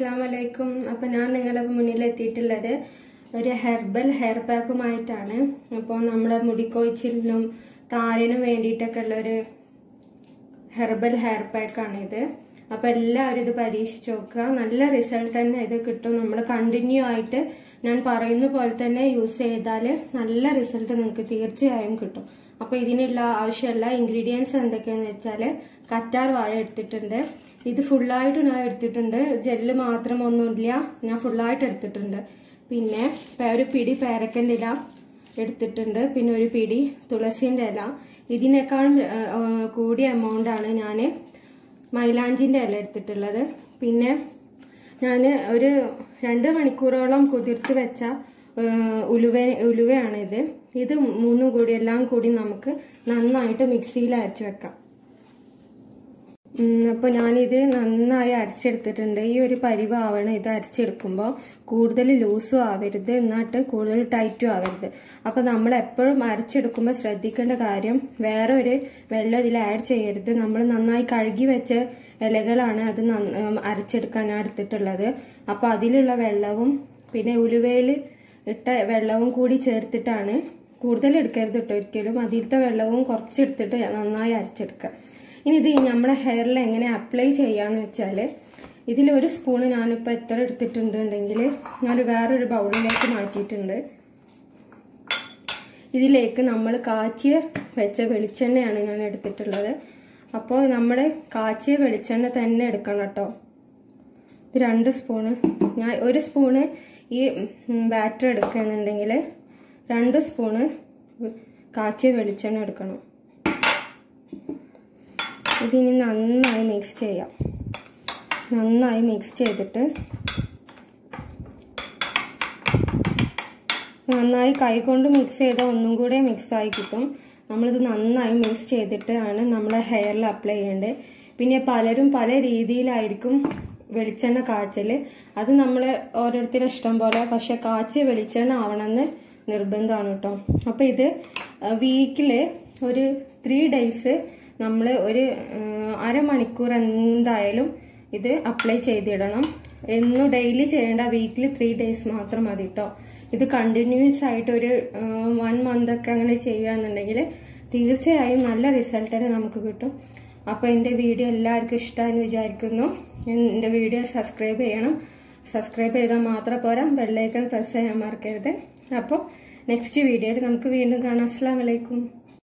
അസ്സാമലൈക്കും അപ്പൊ ഞാൻ നിങ്ങളുടെ മുന്നിൽ എത്തിയിട്ടുള്ളത് ഒരു ഹെർബൽ ഹെയർ പാക്കുമായിട്ടാണ് അപ്പോൾ നമ്മുടെ മുടിക്കൊഴിച്ചിലിനും താരനും വേണ്ടിയിട്ടൊക്കെ ഉള്ള ഒരു ഹെർബൽ ഹെയർ പാക്കാണ് ഇത് അപ്പൊ എല്ലാവരും ഇത് പരീക്ഷിച്ച് നോക്കുക നല്ല റിസൾട്ട് തന്നെ ഇത് കിട്ടും നമ്മൾ കണ്ടിന്യൂ ആയിട്ട് ഞാൻ പറയുന്ന പോലെ തന്നെ യൂസ് ചെയ്താൽ നല്ല റിസൾട്ട് നിങ്ങൾക്ക് തീർച്ചയായും കിട്ടും അപ്പൊ ഇതിനുള്ള ആവശ്യമുള്ള ഇൻഗ്രീഡിയൻസ് എന്തൊക്കെയാന്ന് വെച്ചാൽ കറ്റാർ വാഴ എടുത്തിട്ടുണ്ട് ഇത് ഫുള്ളായിട്ട് ഞാൻ എടുത്തിട്ടുണ്ട് ജെല്ല് മാത്രം ഒന്നുമില്ല ഞാൻ ഫുള്ളായിട്ട് എടുത്തിട്ടുണ്ട് പിന്നെ പേ- ഒരു പിടി പേരക്കൻ്റെ ഇല എടുത്തിട്ടുണ്ട് പിന്നെ ഒരു പിടി തുളസിൻ്റെ ഇല ഇതിനേക്കാളും ആ, ആ, കൂടിയ എമൗണ്ട് ആണ് ഞാൻ മൈലാഞ്ചിൻ്റെ ഇല എടുത്തിട്ടുള്ളത് പിന്നെ ഞാൻ ഒരു രണ്ട് മണിക്കൂറോളം കുതിർത്ത് വെച്ച ആ, ഉലുവ ഉലുവയാണിത് ഇത് മൂന്നും കൂടി എല്ലാം കൂടി നമുക്ക് നന്നായിട്ട് മിക്സിയിൽ അരച്ച് വെക്കാം അപ്പോൾ ഞാനിത് നന്നായി അരച്ചെടുത്തിട്ടുണ്ട് ഈ ഒരു പരിവാവണം ഇത് അരച്ചെടുക്കുമ്പോൾ കൂടുതൽ ലൂസും ആവരുത് എന്നിട്ട് കൂടുതൽ ടൈറ്റും ആവരുത് അപ്പോൾ നമ്മൾ എപ്പോഴും അരച്ചെടുക്കുമ്പോൾ ശ്രദ്ധിക്കേണ്ട കാര്യം വേറെ ഒരു വെള്ളം ഇതിൽ ആഡ് ചെയ്യരുത് നമ്മൾ നന്നായി കഴുകി വെച്ച ഇലകളാണ് അത് നന്ന- അരച്ചെടുക്കാൻ ഞാൻ എടുത്തിട്ടുള്ളത് അപ്പോൾ അതിലുള്ള വെള്ളവും പിന്നെ ഉലുവയിൽ ഇട്ട വെള്ളവും കൂടി ചേർത്തിട്ടാണ് കൂടുതൽ എടുക്കരുത് കേട്ടോ ഒരിക്കലും അതിലത്തെ വെള്ളവും കുറച്ചെടുത്തിട്ട് നന്നായി അരച്ചെടുക്കുക ഇനി ഇത് നമ്മുടെ ഹെയറിൽ എങ്ങനെ അപ്ലൈ ചെയ്യാന്ന് വെച്ചാൽ ഇതിൽ ഒരു സ്പൂണ് ഞാനിപ്പോൾ എത്ര എടുത്തിട്ടുണ്ടെങ്കിൽ ഞാൻ വേറൊരു ബൗളിലേക്ക് മാറ്റിയിട്ടുണ്ട് ഇതിലേക്ക് നമ്മൾ കാച്ചിയ വെച്ച വെളിച്ചെണ്ണയാണ് ഞാൻ എടുത്തിട്ടുള്ളത് അപ്പോൾ നമ്മൾ കാച്ചിയ വെളിച്ചെണ്ണ തന്നെ എടുക്കണം കേട്ടോ ഇത് രണ്ട് സ്പൂണ് ഞാൻ ഒരു സ്പൂണ് ഈ ബാറ്റർ എടുക്കുകയാണെന്നുണ്ടെങ്കിൽ രണ്ട് സ്പൂണ് കാച്ചിയ വെളിച്ചെണ്ണ എടുക്കണം ഇതിനി നന്നായി മിക്സ് ചെയ്യാം നന്നായി മിക്സ് ചെയ്തിട്ട് നന്നായി കൈകൊണ്ട് മിക്സ് ചെയ്താൽ ഒന്നും കൂടെ മിക്സ് ആയി കിട്ടും നമ്മളിത് നന്നായി മിക്സ് ചെയ്തിട്ടാണ് നമ്മളെ ഹെയറിൽ അപ്ലൈ ചെയ്യേണ്ടത് പിന്നെ പലരും പല രീതിയിലായിരിക്കും വെളിച്ചെണ്ണ കാച്ചൽ അത് നമ്മൾ ഓരോരുത്തരുടെ ഇഷ്ടം പോലെ പക്ഷെ കാച്ചിയ വെളിച്ചെണ്ണ ആവണമെന്ന് നിർബന്ധമാണ് കേട്ടോ അപ്പോൾ ഇത് വീക്കിൽ ഒരു ത്രീ ഡേയ്സ് നമ്മൾ ഒരു ആ, അരമണിക്കൂർ എന്തായാലും ഇത് അപ്ലൈ ചെയ്തിടണം എന്നും ഡെയിലി ചെയ്യേണ്ട വീക്കിലി ത്രീ ഡേയ്സ് മാത്രം മതി കേട്ടോ ഇത് കണ്ടിന്യൂസ് ആയിട്ട് ഒരു വൺ മന്ത് ഒക്കെ അങ്ങനെ ചെയ്യുകയാണെന്നുണ്ടെങ്കിൽ തീർച്ചയായും നല്ല റിസൾട്ട് തന്നെ നമുക്ക് കിട്ടും അപ്പോൾ എൻ്റെ വീഡിയോ എല്ലാവർക്കും ഇഷ്ടമായെന്ന് വിചാരിക്കുന്നു എൻ്റെ വീഡിയോ സബ്സ്ക്രൈബ് ചെയ്യണം സബ്സ്ക്രൈബ് ചെയ്താൽ മാത്രം പോരാ ബെല്ലൈക്കൺ പ്രസ് ചെയ്യാൻ മറക്കരുത് അപ്പോൾ നെക്സ്റ്റ് വീഡിയോയിൽ നമുക്ക് വീണ്ടും കാണാം അസ്സാം വലൈക്കും